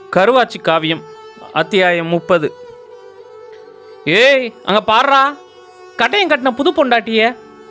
கருவாச்சி காவியம் அத்தியாயம் முப்பது ஏய் அங்க பாடுறா கட்டையம் கட்டின புது பொண்டாட்டிய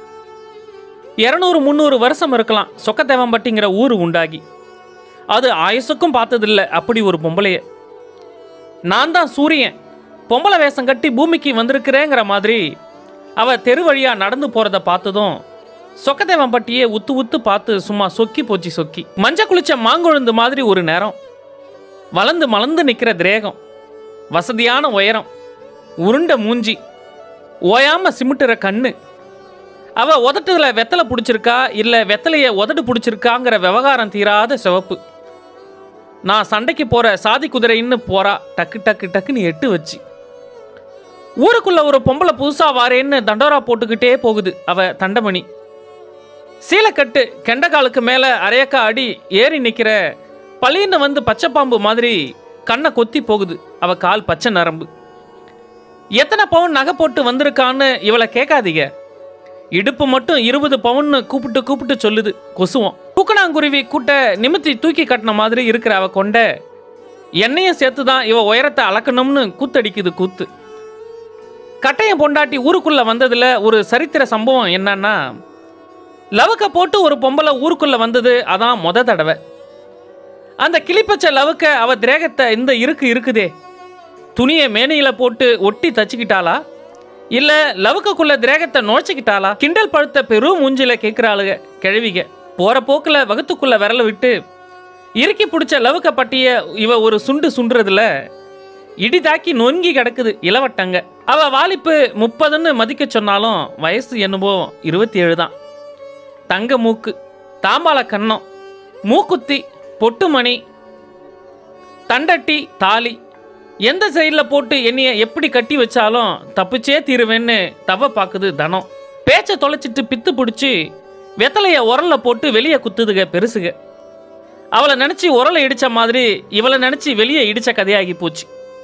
இரநூறு முந்நூறு வருஷம் இருக்கலாம் சொக்கத்தேவம்பட்டிங்கிற ஊர் உண்டாகி அது ஆயுசுக்கும் பார்த்ததில்ல அப்படி ஒரு பொம்பளைய நான் தான் சூரியன் பொம்பளை வேஷம் கட்டி பூமிக்கு வந்திருக்கிறேங்கிற மாதிரி அவ தெரு வழியா நடந்து போறத பார்த்ததும் சொக்கத்தேவம்பட்டியே உத்து உத்து பார்த்து சும்மா சொக்கி போச்சு சொக்கி மஞ்ச குளிச்ச மாங்கொழுந்து மாதிரி ஒரு நேரம் வளர்ந்து மலர்ந்து நிற்கிற திரேகம் வசதியான உயரம் உருண்ட மூஞ்சி ஓயாம சிமிட்டுற கண்ணு அவ உதட்டுல வெத்தலை பிடிச்சிருக்கா இல்லை வெத்தலைய உதடு பிடிச்சிருக்காங்கிற விவகாரம் தீராத சிவப்பு நான் சண்டைக்கு போற சாதி குதிரைன்னு போறா டக்கு டக்கு டக்குன்னு எட்டு வச்சு ஊருக்குள்ள ஒரு பொம்பளை புதுசா வாரேன்னு தண்டோரா போட்டுக்கிட்டே போகுது அவ தண்டமணி சீலைக்கட்டு கெண்டகாலுக்கு மேலே அரையக்கா அடி ஏறி நிற்கிற பளின்னு வந்து பச்சைப்பாம்பு மாதிரி கண்ணை கொத்தி போகுது அவ கால் பச்சை நரம்பு எத்தனை பவுன் நகை போட்டு வந்திருக்கான்னு இவளை கேட்காதீங்க இடுப்பு மட்டும் இருபது பவுன்னு கூப்பிட்டு கூப்பிட்டு சொல்லுது கொசுவம் தூக்கணாங்குருவி கூட்ட நிமித்தி தூக்கி கட்டின மாதிரி இருக்கிற அவ கொண்ட என்னையும் சேர்த்து தான் இவ உயரத்தை அளக்கணும்னு கூத்தடிக்குது கூத்து கட்டையம் பொண்டாட்டி ஊருக்குள்ள வந்ததுல ஒரு சரித்திர சம்பவம் என்னன்னா லவுக்க போட்டு ஒரு பொம்பளை ஊருக்குள்ள வந்தது அதான் முத தடவை அந்த கிளிப்பச்சை லவுக்க அவ திரேகத்தை இந்த இருக்கு இருக்குதே துணியை மேனையில போட்டு ஒட்டி தச்சுக்கிட்டாளா இல்ல லவுக்கக்குள்ள திரேகத்தை நுழைச்சிக்கிட்டாளா கிண்டல் பழுத்த பெரும் மூஞ்சில கேட்கிறாளுக கிழவிக போற போக்குல வகுத்துக்குள்ள விரல விட்டு இறுக்கி பிடிச்ச லவுக்க பட்டிய இவ ஒரு சுண்டு சுண்டுறதுல இடி தாக்கி நொங்கி கிடக்குது இளவட்டங்க அவ வாலிப்பு முப்பதுன்னு மதிக்க சொன்னாலும் வயசு என்னவோ இருபத்தி ஏழு தான் தங்க மூக்கு தாம்பாள கன்னம் மூக்குத்தி பொட்டுமணி தண்டட்டி தாலி எந்த சைடில் போட்டு என்னைய எப்படி கட்டி வச்சாலும் தப்பிச்சே தீருவேன்னு தவ பார்க்குது தனம் பேச்சை தொலைச்சிட்டு பித்து பிடிச்சி வெத்தலைய உரல்ல போட்டு வெளியே குத்துதுக பெருசுக அவளை நினச்சி உரலை இடிச்ச மாதிரி இவளை நினச்சி வெளியே இடிச்ச கதையாகி போச்சு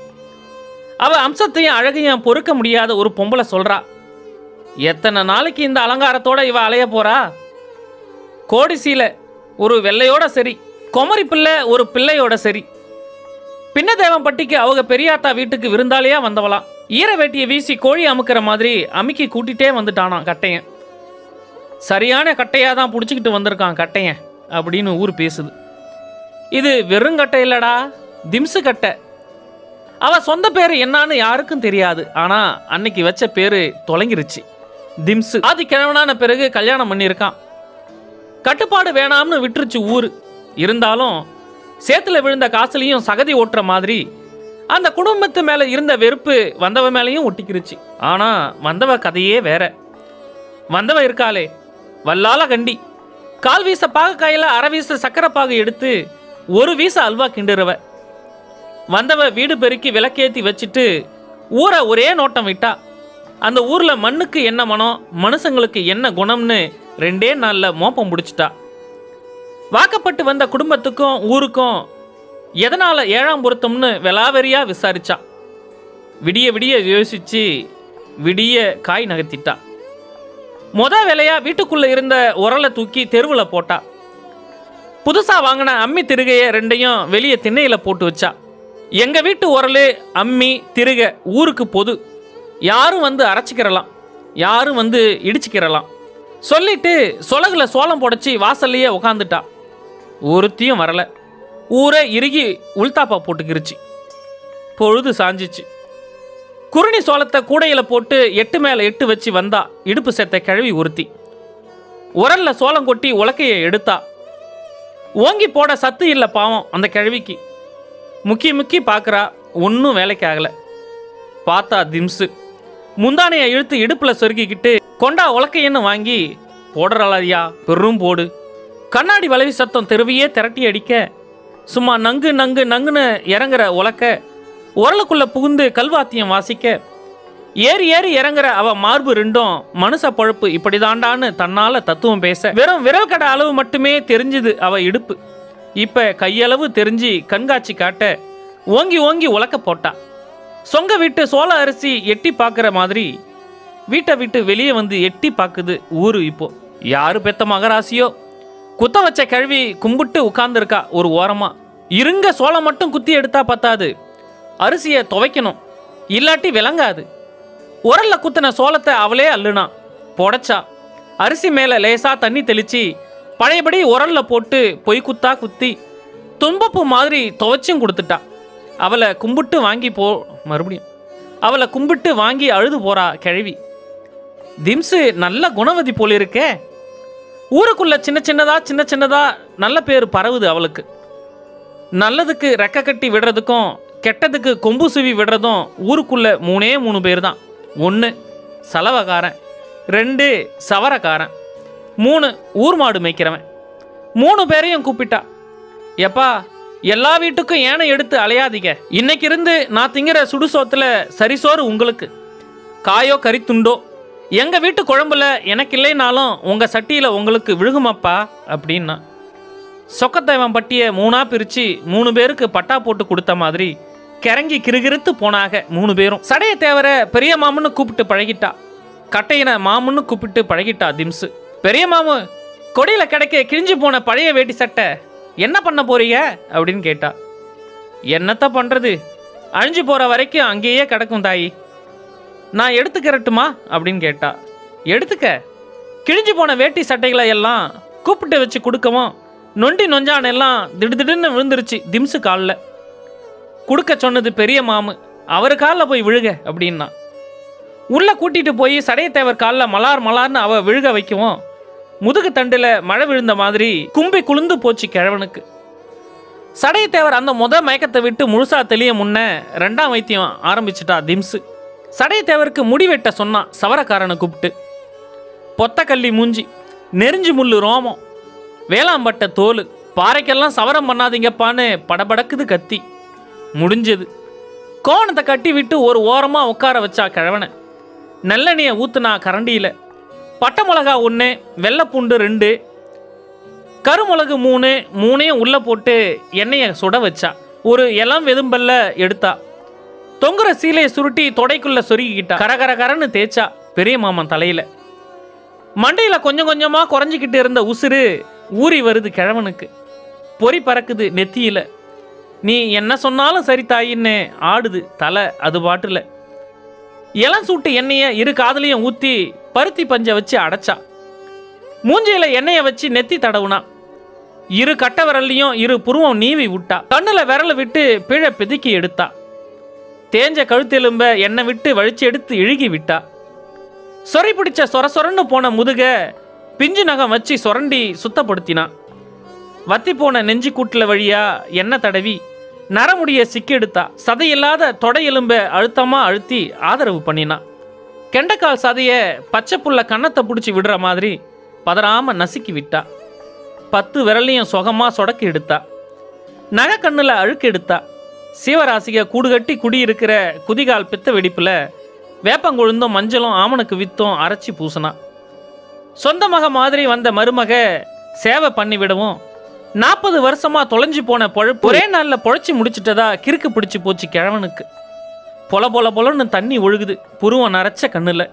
அவ அம்சத்தையும் அழகையும் பொறுக்க முடியாத ஒரு பொம்பளை சொல்றா எத்தனை நாளைக்கு இந்த அலங்காரத்தோட இவ அலைய போறா கோடி சீலை ஒரு வெள்ளையோட சரி குமரி பிள்ளை ஒரு பிள்ளையோட சரி பின்னதேவம்பட்டிக்கு அவங்க பெரியாத்தா வீட்டுக்கு விருந்தாளியா வந்தவளாம் ஈர வேட்டியை வீசி கோழி அமுக்கிற மாதிரி அமுக்கி கூட்டிகிட்டே வந்துட்டானாம் கட்டையன் சரியான கட்டையா தான் பிடிச்சிக்கிட்டு வந்திருக்கான் கட்டையன் அப்படின்னு ஊர் பேசுது இது வெறும் கட்டை இல்லடா திம்சு கட்டை அவ சொந்த பேர் என்னன்னு யாருக்கும் தெரியாது ஆனா அன்னைக்கு வச்ச பேரு தொலைங்கிருச்சு திம்சு ஆதி கிழவனான பிறகு கல்யாணம் பண்ணியிருக்கான் கட்டுப்பாடு வேணாம்னு விட்டுருச்சு ஊர் இருந்தாலும் சேத்துல விழுந்த காசுலையும் சகதி ஓட்டுற மாதிரி அந்த குடும்பத்து மேல இருந்த வெறுப்பு வந்தவ மேலேயும் ஒட்டிக்கிருச்சு ஆனா வந்தவ கதையே வேற வந்தவ இருக்காளே வல்லால கண்டி கால் வீச பாகக்காயில அரை வீச சக்கரை பாகு எடுத்து ஒரு வீச அல்வா கிண்டுறவ வந்தவ வீடு பெருக்கி விளக்கேத்தி வச்சுட்டு ஊரை ஒரே நோட்டம் விட்டா அந்த ஊர்ல மண்ணுக்கு என்ன மனம் மனுஷங்களுக்கு என்ன குணம்னு ரெண்டே நாள்ல மோப்பம் முடிச்சிட்டா வாக்கப்பட்டு வந்த குடும்பத்துக்கும் ஊருக்கும் எதனால ஏழாம் பொருத்தம்னு வெலாவெறியா விசாரிச்சா விடிய விடிய யோசிச்சு விடிய காய் நகர்த்திட்டா முத வேலையா வீட்டுக்குள்ள இருந்த உரலை தூக்கி தெருவில் போட்டா புதுசா வாங்கின அம்மி திருகைய ரெண்டையும் வெளியே திண்ணையில போட்டு வச்சா எங்க வீட்டு உரலு அம்மி திருகை ஊருக்கு பொது யாரும் வந்து அரைச்சிக்கிறலாம் யாரும் வந்து இடிச்சுக்கிறலாம் சொல்லிட்டு சொலகுல சோளம் புடைச்சி வாசல்லையே உக்காந்துட்டா ஒருத்தியும் வரல ஊரே இறுகி உள்தாப்பா போட்டுக்கிருச்சு பொழுது சாஞ்சிச்சு குருணி சோளத்தை கூடையில போட்டு எட்டு மேல எட்டு வச்சு வந்தா இடுப்பு செத்த கிழவி ஒருத்தி உரல்ல சோளம் கொட்டி உலக்கையை எடுத்தா ஓங்கி போட சத்து இல்லை பாவம் அந்த கிழவிக்கு முக்கி முக்கி பார்க்குறா ஒன்றும் வேலைக்கு ஆகலை பார்த்தா திம்ஸு முந்தானையை இழுத்து இடுப்பில் சொருக்கிக்கிட்டு கொண்டா உலக்கையன்னு வாங்கி போடுறாளியா பெரும் போடு கண்ணாடி வளைவி சத்தம் தெருவையே திரட்டி அடிக்க சும்மா நங்கு நங்கு நங்குன்னு இறங்குற உலக்க உரலுக்குள்ள புகுந்து கல்வாத்தியம் வாசிக்க ஏறி ஏறி இறங்குற அவ மார்பு ரெண்டும் மனுஷ பழப்பு இப்படிதாண்டான்னு தன்னால தத்துவம் பேச வெறும் விரல் கடை அளவு மட்டுமே தெரிஞ்சுது அவ இடுப்பு இப்ப கையளவு தெரிஞ்சு கண்காட்சி காட்ட ஓங்கி ஓங்கி உலக்க போட்டா சொங்க விட்டு சோள அரிசி எட்டி பார்க்குற மாதிரி வீட்டை விட்டு வெளியே வந்து எட்டி பார்க்குது ஊரு இப்போ யாரு பெத்த மகராசியோ குத்த வச்ச கழுவி கும்பிட்டு உட்கார்ந்துருக்கா ஒரு ஓரமா இருங்க சோளம் மட்டும் குத்தி எடுத்தா பத்தாது அரிசியை துவைக்கணும் இல்லாட்டி விளங்காது உரல்ல குத்தின சோளத்தை அவளே அள்ளுனா புடைச்சா அரிசி மேலே லேசா தண்ணி தெளிச்சு பழையபடி உரல்ல போட்டு பொய் குத்தா குத்தி துன்பப்பு மாதிரி துவைச்சும் கொடுத்துட்டா அவளை கும்பிட்டு வாங்கி போ மறுபடியும் அவளை கும்பிட்டு வாங்கி அழுது போறா கிழவி திம்ஸு நல்ல குணவதி போல இருக்கே ஊருக்குள்ள சின்ன சின்னதா சின்ன சின்னதா நல்ல பேர் பரவுது அவளுக்கு நல்லதுக்கு ரெக்க கட்டி விடுறதுக்கும் கெட்டதுக்கு கொம்பு சுவி விடுறதும் ஊருக்குள்ள மூணே மூணு பேர் தான் ஒன்று சலவக்காரன் ரெண்டு சவரக்காரன் மூணு ஊர் மாடு மேய்க்கிறவன் மூணு பேரையும் கூப்பிட்டா எப்பா எல்லா வீட்டுக்கும் ஏனை எடுத்து அலையாதீங்க இன்னைக்கு இருந்து நான் திங்கிற சுடுசோத்துல சரிசோறு உங்களுக்கு காயோ கறித்துண்டோ எங்க வீட்டு குழம்புல எனக்கு இல்லைனாலும் உங்க சட்டியில உங்களுக்கு விழுகுமாப்பா அப்படின்னா சொக்கத்தேவன் பட்டியை மூணா பிரிச்சு மூணு பேருக்கு பட்டா போட்டு கொடுத்த மாதிரி கிறங்கி கிறுகிறுத்து போனாக மூணு பேரும் சடைய தேவர பெரிய மாமன்னு கூப்பிட்டு பழகிட்டா கட்டையின மாமன்னு கூப்பிட்டு பழகிட்டா திம்ஸு பெரிய மாமு கொடியில கிடைக்க கிழிஞ்சு போன பழைய வேட்டி சட்டை என்ன பண்ண போறீங்க அப்படின்னு கேட்டா என்னத்த பண்றது அழிஞ்சு போற வரைக்கும் அங்கேயே கிடக்கும் தாயி நான் எடுத்துக்கிறட்டுமா அப்படின்னு கேட்டா எடுத்துக்க கிழிஞ்சு போன வேட்டி சட்டைகளை எல்லாம் கூப்பிட்டு வச்சு கொடுக்கவும் நொண்டி நொஞ்சான் எல்லாம் திடுதிடுன்னு விழுந்துருச்சு திம்ஸு காலில் கொடுக்க சொன்னது பெரிய மாமு அவர் காலில் போய் விழுக அப்படின்னா உள்ள கூட்டிட்டு போய் சடையத்தேவர் காலில் மலார் மலார்னு அவ விழுக வைக்கவும் முதுகு தண்டில் மழை விழுந்த மாதிரி கும்பி குளுந்து போச்சு கிழவனுக்கு சடையத்தேவர் அந்த முத மயக்கத்தை விட்டு முழுசா தெளிய முன்ன ரெண்டாம் வைத்தியம் ஆரம்பிச்சிட்டா திம்ஸு சடையத்தேவருக்கு முடி வெட்ட சொன்னான் சவரக்காரனை கூப்பிட்டு பொத்தக்கல்லி மூஞ்சி நெறிஞ்சு முள்ளு ரோமம் வேளாம்பட்ட தோல் பாறைக்கெல்லாம் சவரம் பண்ணாதீங்கப்பான்னு படபடக்குது கத்தி முடிஞ்சது கோணத்தை கட்டி விட்டு ஒரு ஓரமாக உட்கார வச்சா கிழவனை நல்லெண்ணெயை ஊத்துனா கரண்டியில் பட்டை மிளகா ஒன்று வெள்ளைப்பூண்டு ரெண்டு கருமிளகு மூணு மூணையும் உள்ளே போட்டு எண்ணெயை சுட வச்சா ஒரு இளம் வெதும்பல்ல எடுத்தா தொங்குற சீலையை சுருட்டி தொடைக்குள்ள சொருகிக்கிட்டா கரகர கரன்னு தேய்ச்சா பெரிய மாமன் தலையில் மண்டையில் கொஞ்சம் கொஞ்சமாக குறைஞ்சிக்கிட்டு இருந்த உசுறு ஊறி வருது கிழவனுக்கு பொறி பறக்குது நெத்தியில நீ என்ன சொன்னாலும் சரி தாயின்னு ஆடுது தலை அது பாட்டுல இளம் சூட்டு எண்ணெயை இரு காதுலையும் ஊற்றி பருத்தி பஞ்சை வச்சு அடைச்சா மூஞ்சியில எண்ணெயை வச்சு நெத்தி தடவுனா இரு கட்ட விரல்லையும் இரு புருவம் நீவி விட்டா கண்ணுல விரல விட்டு பிழ பிதுக்கி எடுத்தா தேஞ்ச கழுத்தெலும்ப எண்ணெய் விட்டு வழிச்சு எடுத்து இழுகி விட்டா சொறி பிடிச்ச சொர சொரன்னு போன முதுக பிஞ்சு நகம் வச்சு சொரண்டி சுத்தப்படுத்தினா வத்தி போன நெஞ்சு கூட்டில் வழியா எண்ணெய் தடவி நரமுடிய சிக்கெடுத்தா சதையில்லாத தொடை எலும்ப அழுத்தமா அழுத்தி ஆதரவு பண்ணினா கெண்டைக்கால் சதைய பச்சை புல்ல கன்னத்தை பிடிச்சி விடுற மாதிரி பதறாம நசுக்கி விட்டா பத்து விரலையும் சுகமா சொடக்கி எடுத்தா நகை கண்ணுல அழுக்கு எடுத்தா சீவராசிக கூடுகட்டி குடியிருக்கிற குதிகால் பித்த வெடிப்புல வேப்பங்கொழுந்தும் மஞ்சளும் ஆமணுக்கு வித்தும் அரைச்சி பூசினா சொந்த மக மாதிரி வந்த மருமக சேவை பண்ணி விடவும் நாற்பது வருஷமா தொலைஞ்சு போன பொழப்பு ஒரே நாளில் பொழைச்சி முடிச்சிட்டதா கிறுக்கு பிடிச்சி போச்சு கிழவனுக்கு பொல பொல பொலன்னு தண்ணி ஒழுகுது புருவம் நரைச்ச கண்ணுல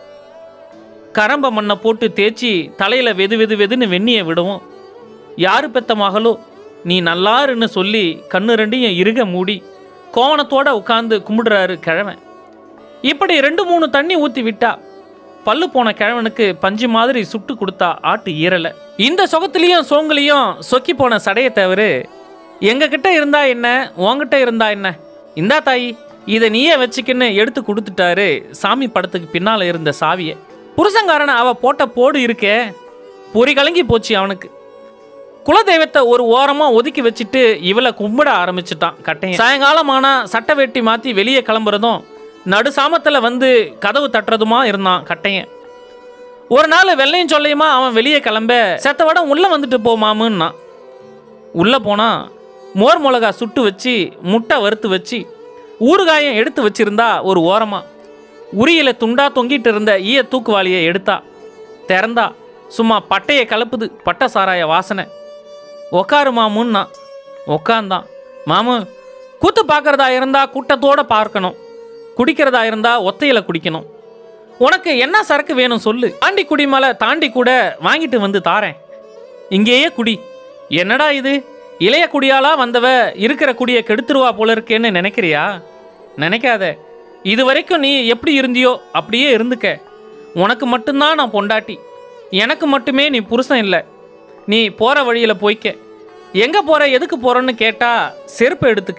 கரம்ப மண்ணை போட்டு தேய்ச்சி தலையில வெது வெது வெதுன்னு வெந்நிய விடவும் யாரு பெத்த மகளோ நீ நல்லாருன்னு சொல்லி கண்ணு ரெண்டையும் இறுக மூடி கோவணத்தோட உட்காந்து கும்பிடுறாரு கிழவன் இப்படி ரெண்டு மூணு தண்ணி ஊற்றி விட்டா பல்லு போன கிழவனுக்கு பஞ்சு மாதிரி சுட்டு கொடுத்தா ஆட்டு ஈரலை இந்த சொகத்துலேயும் சோங்குலையும் சொக்கி போன சடைய தவிர எங்ககிட்ட இருந்தா என்ன உன்கிட்ட இருந்தா என்ன இந்தா தாயி இதை நீயே வச்சுக்கின்னு எடுத்து கொடுத்துட்டாரு சாமி படத்துக்கு பின்னால் இருந்த சாவியை புருஷங்காரனை அவ போட்ட போடு இருக்கே பொறி கலங்கி போச்சு அவனுக்கு குலதெய்வத்தை ஒரு ஓரமா ஒதுக்கி வச்சுட்டு இவளை கும்பிட ஆரம்பிச்சிட்டான் கட்டையன் சாயங்காலம் ஆனா சட்டை வெட்டி மாத்தி வெளியே கிளம்புறதும் நடு சாமத்துல வந்து கதவு தட்டுறதுமா இருந்தான் கட்டையன் ஒரு நாள் வெள்ளையும் சொல்லையுமா அவன் வெளியே கிளம்ப செத்த வடம் உள்ள வந்துட்டு போமாமுன்னா உள்ள போனா மோர் மிளகா சுட்டு வச்சு முட்டை வறுத்து வச்சு ஊறுகாயம் எடுத்து வச்சிருந்தா ஒரு ஓரமா உரியில துண்டா தொங்கிட்டு இருந்த ஈய தூக்குவாளியை எடுத்தா திறந்தா சும்மா பட்டையை கலப்புது பட்டை சாராய வாசனை உக்காரு மாமுன்னா உக்காந்தான் மாமு கூத்து பார்க்கறதா இருந்தா கூட்டத்தோட பார்க்கணும் குடிக்கிறதா இருந்தா ஒத்தையில குடிக்கணும் உனக்கு என்ன சரக்கு வேணும் சொல்லு தாண்டி குடி மலை தாண்டி கூட வாங்கிட்டு வந்து தாரேன் இங்கேயே குடி என்னடா இது இளைய குடியாளா வந்தவ இருக்கிற குடியை கெடுத்துருவா போல இருக்கேன்னு நினைக்கிறியா நினைக்காத இது வரைக்கும் நீ எப்படி இருந்தியோ அப்படியே இருந்துக்க உனக்கு மட்டும்தான் நான் பொண்டாட்டி எனக்கு மட்டுமே நீ புருஷன் இல்லை நீ போகிற வழியில் போய்க்க எங்கே போகிற எதுக்கு போகிறன்னு கேட்டால் செருப்பு எடுத்துக்க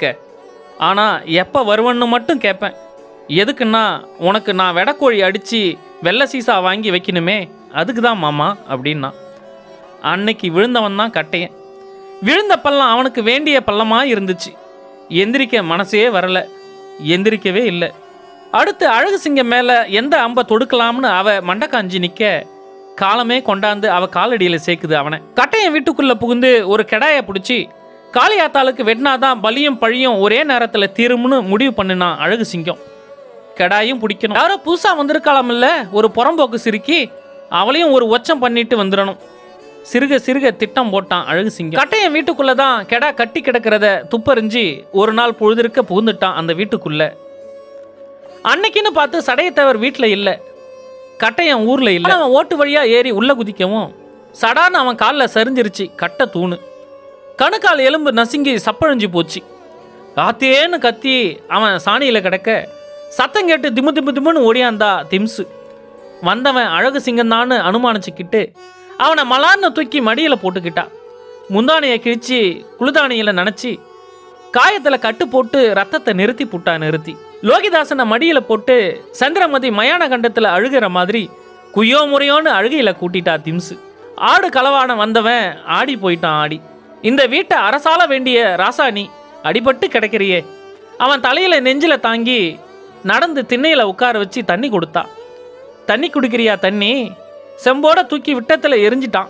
ஆனால் எப்போ வருவன்னு மட்டும் கேட்பேன் எதுக்குன்னா உனக்கு நான் வெடக்கோழி அடித்து வெள்ளை சீசா வாங்கி வைக்கணுமே அதுக்கு தான் மாமா அப்படின்னா அன்னைக்கு விழுந்தவன் தான் கட்டையன் விழுந்த பள்ளம் அவனுக்கு வேண்டிய பள்ளமாக இருந்துச்சு எந்திரிக்க மனசே வரல எந்திரிக்கவே இல்லை அடுத்து அழகு சிங்கம் மேலே எந்த அம்பை தொடுக்கலாம்னு அவ மண்டக்காஞ்சி நிற்க காலமே கொண்டாந்து அவ காலடியில் சேர்க்குது அவனை கட்டையன் வீட்டுக்குள்ளே புகுந்து ஒரு கெடாயை பிடிச்சி காளியாத்தாளுக்கு வெட்டினாதான் பலியும் பழியும் ஒரே நேரத்தில் தீரும்னு முடிவு பண்ணினான் அழகு சிங்கம் கெடாயும் பிடிக்கணும் யாரோ புதுசாக வந்திருக்கலாம்ல ஒரு புறம்போக்கு சிரிக்கி அவளையும் ஒரு ஒச்சம் பண்ணிட்டு வந்துடணும் சிறுக சிறுக திட்டம் போட்டான் அழகு சிங்கம் கட்டையன் வீட்டுக்குள்ள தான் கெடா கட்டி கிடக்கிறத துப்பறிஞ்சு ஒரு நாள் பொழுதிருக்க புகுந்துட்டான் அந்த வீட்டுக்குள்ள அன்னைக்குன்னு பார்த்து சடையத்தவர் வீட்டில் இல்லை கட்டையன் ஊரில் இல்லை அவன் ஓட்டு வழியாக ஏறி உள்ள குதிக்கவும் சடான்னு அவன் காலில் சரிஞ்சிருச்சு கட்டை தூணு கணுக்கால் எலும்பு நசுங்கி சப்பழிஞ்சு போச்சு ஆத்தேன்னு கத்தி அவன் சாணியில் கிடக்க சத்தம் கேட்டு திமு திமு திமுன்னு ஓடியாந்தா திம்ஸு வந்தவன் அழகு சிங்கம்தான்னு அனுமானிச்சுக்கிட்டு அவனை மலான்னு தூக்கி மடியில் போட்டுக்கிட்டா முந்தானையை கிழிச்சு குளுதானியில் நனைச்சி காயத்தில் கட்டு போட்டு ரத்தத்தை நிறுத்தி புட்டா நிறுத்தி லோகிதாசனை மடியில் போட்டு சந்திரமதி மயான கண்டத்தில் அழுகிற மாதிரி குய்யோ முறையோன்னு அழுகையில் கூட்டிட்டா திம்ஸு ஆடு களவான வந்தவன் ஆடி போயிட்டான் ஆடி இந்த வீட்டை அரசால வேண்டிய ராசாணி அடிபட்டு கிடக்கிறியே அவன் தலையில் நெஞ்சில தாங்கி நடந்து திண்ணையில் உட்கார வச்சு தண்ணி கொடுத்தா தண்ணி குடிக்கிறியா தண்ணி செம்போட தூக்கி விட்டத்தில் எரிஞ்சிட்டான்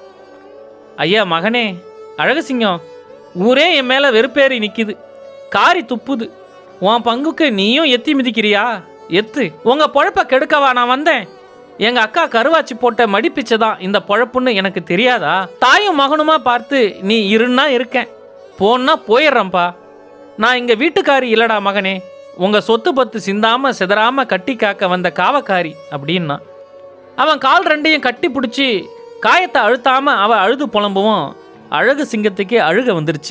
ஐயா மகனே அழகுசிங்கம் ஊரே என் மேலே வெறுப்பேறி நிற்கிது காரி துப்புது உன் பங்குக்கு நீயும் எத்தி மிதிக்கிறியா எத்து உங்கள் பொழப்ப கெடுக்கவா நான் வந்தேன் எங்கள் அக்கா கருவாச்சி போட்ட மடிப்பிச்சை தான் இந்த பொழப்புன்னு எனக்கு தெரியாதா தாயும் மகனுமா பார்த்து நீ இருன்னா இருக்கேன் போன்னா போயிடுறேன்ப்பா நான் இங்கே வீட்டுக்காரி இல்லடா மகனே உங்கள் சொத்து பத்து சிந்தாம சிதறாம கட்டி காக்க வந்த காவக்காரி அப்படின்னா அவன் கால் ரெண்டையும் கட்டி பிடிச்சி காயத்தை அழுத்தாம அவ அழுது புலம்புவும் அழகு சிங்கத்துக்கே அழுக வந்துருச்சு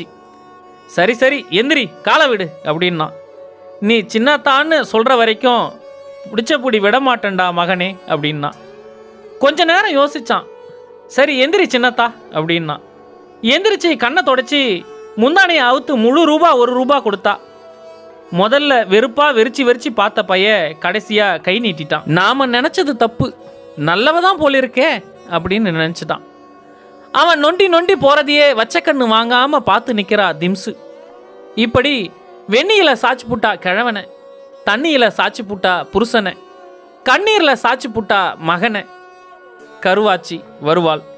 சரி சரி எந்திரி காலை விடு அப்படின்னா நீ சின்னத்தான்னு சொல்கிற வரைக்கும் பிடிச்சபுடி விட மாட்டேன்டா மகனே அப்படின்னா கொஞ்ச நேரம் யோசிச்சான் சரி எந்திரி சின்னத்தா அப்படின்னா எந்திரிச்சு கண்ணை தொடச்சி முந்தானையை அவுத்து முழு ரூபா ஒரு ரூபா கொடுத்தா முதல்ல வெறுப்பா வெறிச்சு வெறிச்சு பார்த்த பைய கடைசியா கை நீட்டிட்டான் நாம நினைச்சது தப்பு நல்லவ தான் போல இருக்கே அப்படின்னு நினைச்சிட்டான் அவன் நொண்டி நொண்டி போறதையே வச்ச கண்ணு வாங்காம பார்த்து நிக்கிறா திம்சு இப்படி வெந்நியில சாச்சி புட்டா கிழவனை தண்ணியில சாச்சி புட்டா புருஷனை கண்ணீர்ல சாச்சி புட்டா மகனை கருவாச்சி வருவாள்